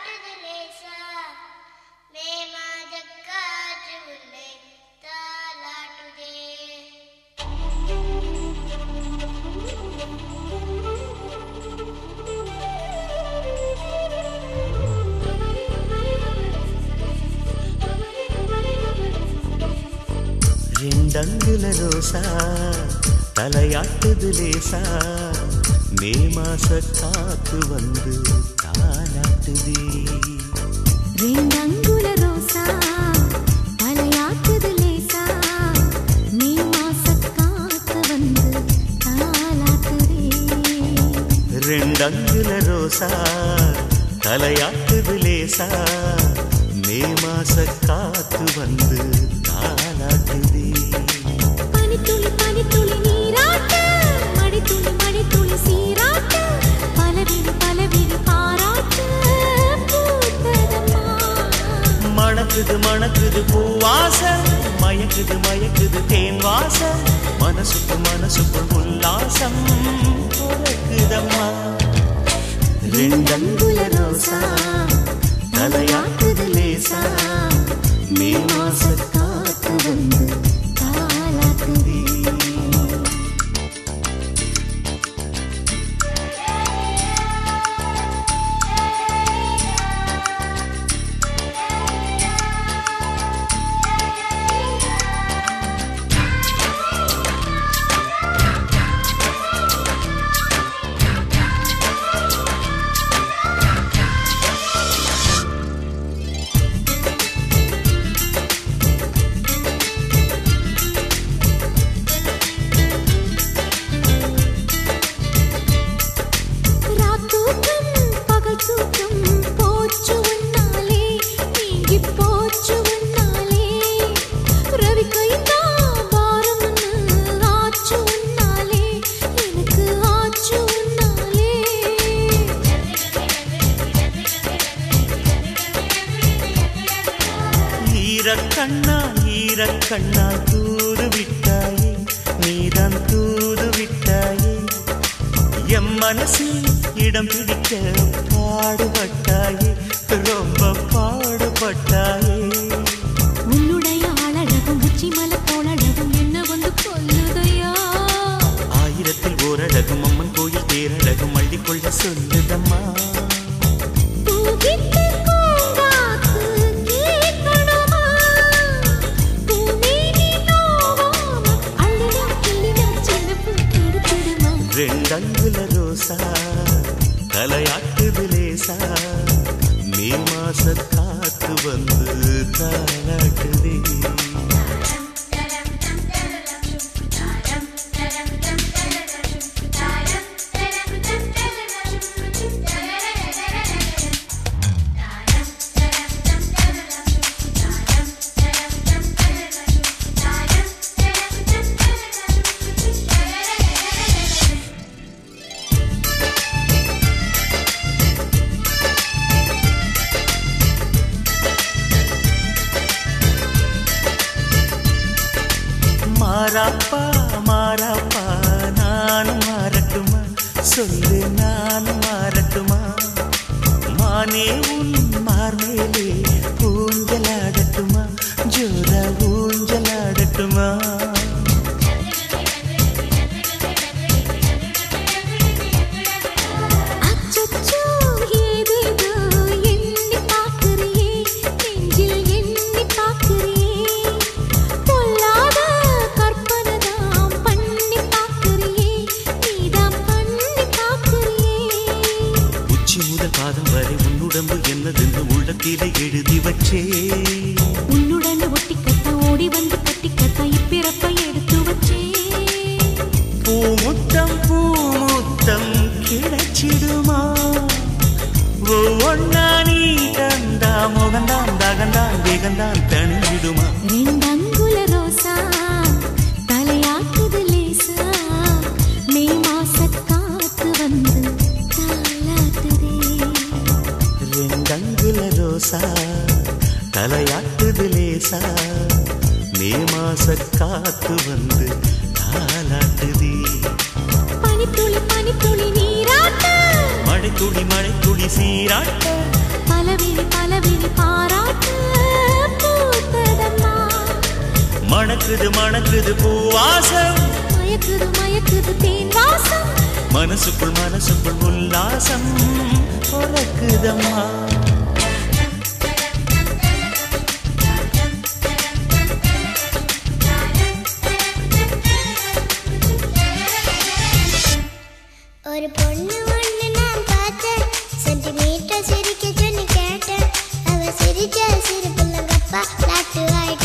தாலாட்டுது லேசா மேமாஜக்காற்று உள்ளே தாலாட்டுதே ரெண்டங்குல ரோசா தலையாட்டுது லேசா மே மாச காத்து வந்து தாலாட்டுதே ரெண்டங்குல ரோசா தலையாட்டுது லேசா மே மாசக் காத்து வந்து தாலாட்டுதே ரெண்டங்குல ரோசா தலையாட்டுது லேசா மே மாச காத்து வந்து தாலாட்டுதே பனித்துளி பனித்துளி நீராட்டு மடித்துளி மடித்துளி சீராட்டு பலவிழி பலவிழி பாராட்டு பூத்ததம்மா மணக்குது மணக்குது பூவாசம் மயக்குது மயக்குது தேன் வாசம் மனசுக்கு மனசுக்குள் உல்லாசம் பிறக்குதம்மா ரெண்டங்குல ரோசா தலையாட்டுது லேசா மே மாச காத்து வந்து தாலாட்டுதே ராத்தூக்கம் பகல் தூக்கம் போச்சு உன்னாலே நீங்கி போச்சு உன்னாலே ரவி கைந்தா பாரம்னு ஆச்சு உன்னாலே எனக்கு ஆச்சு உன்னாலே ஈரக்கண்ணா ஈரக்கண்ணா தூது விட்டாயே நீதான் தூது விட்டாயே எம் மனசில் இடம் பிடிக்க பாடுபட்டாயே ரொம்ப பாடுபட்டாயே உன்னுடைய ஆளழகும் உச்சி மலை போலழகும் என்ன வந்து கொல்லுதையா ஆயிரத்தில் ஓரழகும் அம்மன் கோயில் தேரழகும் அள்ளிக்கொள்ள சொல்லுதம்மா பூவிட்டு பூங்காத்து கேட்கணுமா? பூமேனி நோவாம அள்ளினா கிள்ளினா சின்ன பூ கெடுத்துடுமா? ரெண்டங்குல ரோசா தலையாட்டுது லேசா மே மாச காத்து வந்து தாளாட்டுதே மாறாப்பா மாறாப்பா நானும் மாறட்டுமா சொல்லு நானும் மாறட்டுமா மானே உன் மார்மேலே ஊஞ்சலாடட்டுமா ஜோர ஊஞ்சலாடட்டுமா அச்சச்சோ, ஏதேதோ எண்ணி பார்க்கிறியே, நெஞ்சில் எண்ணி பார்க்கிறியே. பொல்லாத கற்பனைதாம் பண்ணி பார்க்கிறியே, நீதாம் பண்ணி பார்க்கிறியே. உச்சி முதல் பாதம் வரை உன்னுடம்பு என்னதென்று உள்ளத்திலே எழுதி வச்சே உன்னுடன் ஒட்டிக்கத்த ஓடி வந்து கட்டிக்கத்த இப்பிறப்பை எடுத்து வச்சே பூமுத்தம் பூமுத்தம் கிடைச்சிடுமா ஒவ்வொன்னா நீ தந்தா முகந்தான் தகந்தான் வேகந்தான் தணிஞ்சிடுமா ரெண்டங்குல ரோசா தலையாக்குது லேசா மே மாசக் காத்து வந்து தாலாட்டுதே ரெண்டங்குல ரோசா தலையாட்டுது லேசா மே மாச காத்து வந்து தாலாட்டுதே பனித்துளி பனித்துளி நீராட்டு மழை துளி மழை துளி விதி சீராட்ட பலவிழி பலவிழி பாராட்டு பூத்ததம்மா மணக்குது மணக்குது பூவாசம் மயக்குது மயக்குது தேன் வாசம் மனசுக்குள் மனசுக்குள் உல்லாசம் பொறக்குதம்மா ஒரு பொண்ணு ஒண்ணு நான் பார்த்தேன் சென்டிமீட்டர் சிரிக்க சொன்னு கேட்டேன் அவ சிரிச்ச சிரிப்புலங்கப்பா லாட்டு ஆயிட்ட